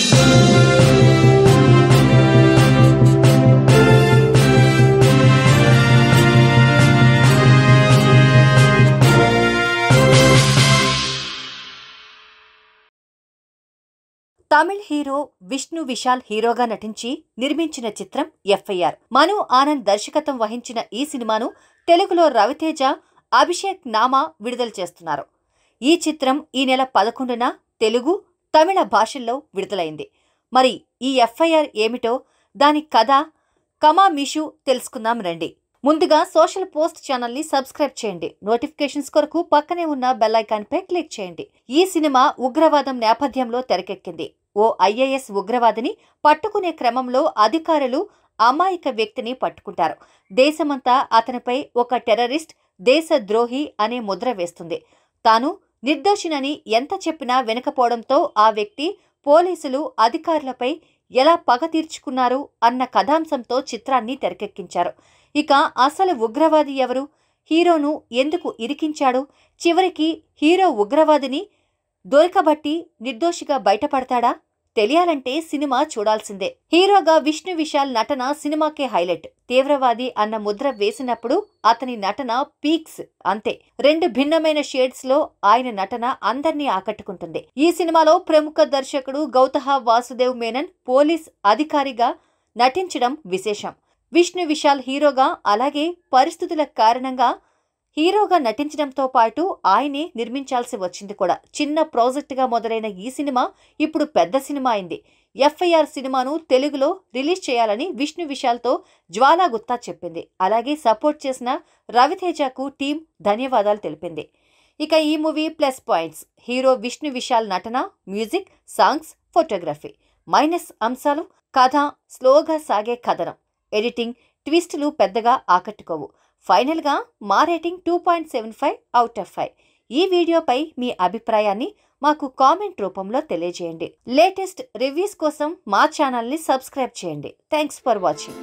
Tamil hero Vishnu Vishal హీరోగా నటించి నిర్మించిన చిత్రం ఎఫ్ఐఆర్ మను ఆనంద్ దర్శకత్వం వహించిన ఈ సినిమాను తెలుగులో రవితేజ అభిషేక్ నామా విడుదల చేస్తున్నారు ఈ చిత్రం ఈ నెల పదకొండున తెలుగు తమిళ భాషల్లో విడుదలైంది మరి ఈ ఎఫ్ఐఆర్ ఏమిటో దాని కథ కమా మిషు తెలుసుకుందాం రండి ముందుగా సోషల్ పోస్ట్ ఛానల్ ని సబ్స్క్రైబ్ చేయండి నోటిఫికేషన్స్ కొరకు పక్కనే ఉన్న బెల్ ఐకాన్ పై క్లిక్ చేయండి ఈ సినిమా ఉగ్రవాదం నేపథ్యంలో తెరకెక్కింది ఓ ఐఏఎస్ ఉగ్రవాదిని పట్టుకునే క్రమంలో అధికారులు అమాయక వ్యక్తిని పట్టుకుంటారు దేశమంతా అతనిపై ఒక టెర్రరిస్ట్ దేశద్రోహి అనే ముద్ర వేస్తుంది తాను నిర్దోషినని ఎంత చెప్పినా వినకపోవడంతో ఆ వ్యక్తి పోలీసులు అధికారులపై ఎలా పగ తీర్చుకున్నారు అన్న కథాంశంతో చిత్రాన్ని తెరకెక్కించారు ఇక అసలు ఉగ్రవాది ఎవరు హీరోను ఎందుకు ఇరికించాడు చివరికి హీరో ఉగ్రవాదిని దొరకబట్టి నిర్దోషిగా బయటపడతాడా తెలియాలంటే సినిమా చూడాల్సిందే హీరోగా విష్ణు విశాల్ నటన సినిమాకే హైలైట్ తీవ్రవాది అన్న ముద్ర వేసినప్పుడు అతని నటన పీక్స్ అంతే రెండు భిన్నమైన షేడ్స్ లో ఆయన నటన అందర్నీ ఆకట్టుకుంటుంది ఈ సినిమాలో ప్రముఖ దర్శకుడు గౌతహ వాసుదేవ్ మేనన్ పోలీస్ అధికారిగా నటించడం విశేషం విష్ణు విశాల్ హీరోగా అలాగే పరిస్థితుల కారణంగా హీరోగా నటించడంతో పాటు ఆయనే నిర్మించాల్సి వచ్చింది కూడా చిన్న ప్రాజెక్టుగా మొదలైన ఈ సినిమా ఇప్పుడు పెద్ద సినిమా అయింది ఎఫ్ఐఆర్ సినిమాను తెలుగులో రిలీజ్ చేయాలని విష్ణు విశాల్తో జ్వాలా గుత్తా చెప్పింది అలాగే సపోర్ట్ చేసిన రవితేజకు టీం ధన్యవాదాలు తెలిపింది ఇక ఈ movie plus points hero Vishnu Vishal నటన మ్యూజిక్ సాంగ్స్ ఫోటోగ్రఫీ మైనస్ అంశాలు కథ స్లోగా సాగే కథనం ఎడిటింగ్ ట్విస్టులు పెద్దగా ఆకట్టుకోవు ఫైనల్గా మా rating two point seven five out of five ఈ వీడియోపై మీ అభిప్రాయాన్ని మాకు కామెంట్ రూపంలో తెలియజేయండి లేటెస్ట్ రివ్యూస్ కోసం మా ఛానల్ని సబ్స్క్రైబ్ చేయండి thanks for watching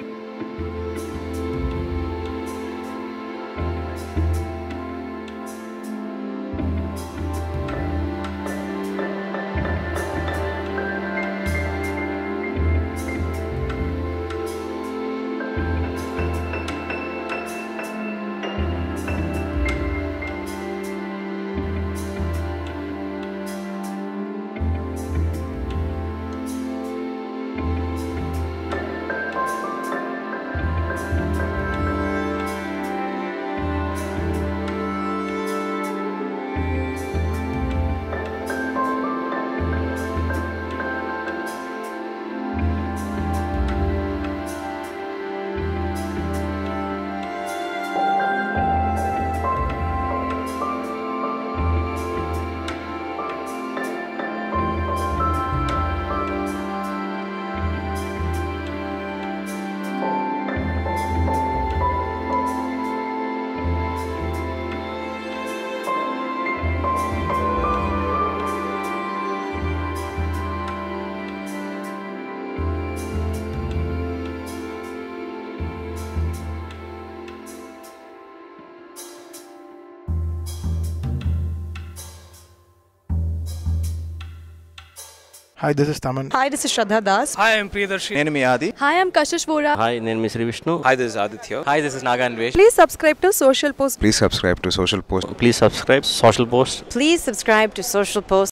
Hi, this is Taman. Hi, this is Shraddha Das. Hi, I'm Priyadarshi. నేను మీ ఆది Hi, I'm Kashish Vora. Hi నేను మీ Sri Vishnu hi this Aditya hi this is Naga Anvesh Please subscribe to Social Post. Please subscribe to Social Post please subscribe Social Post Please subscribe to Social Post.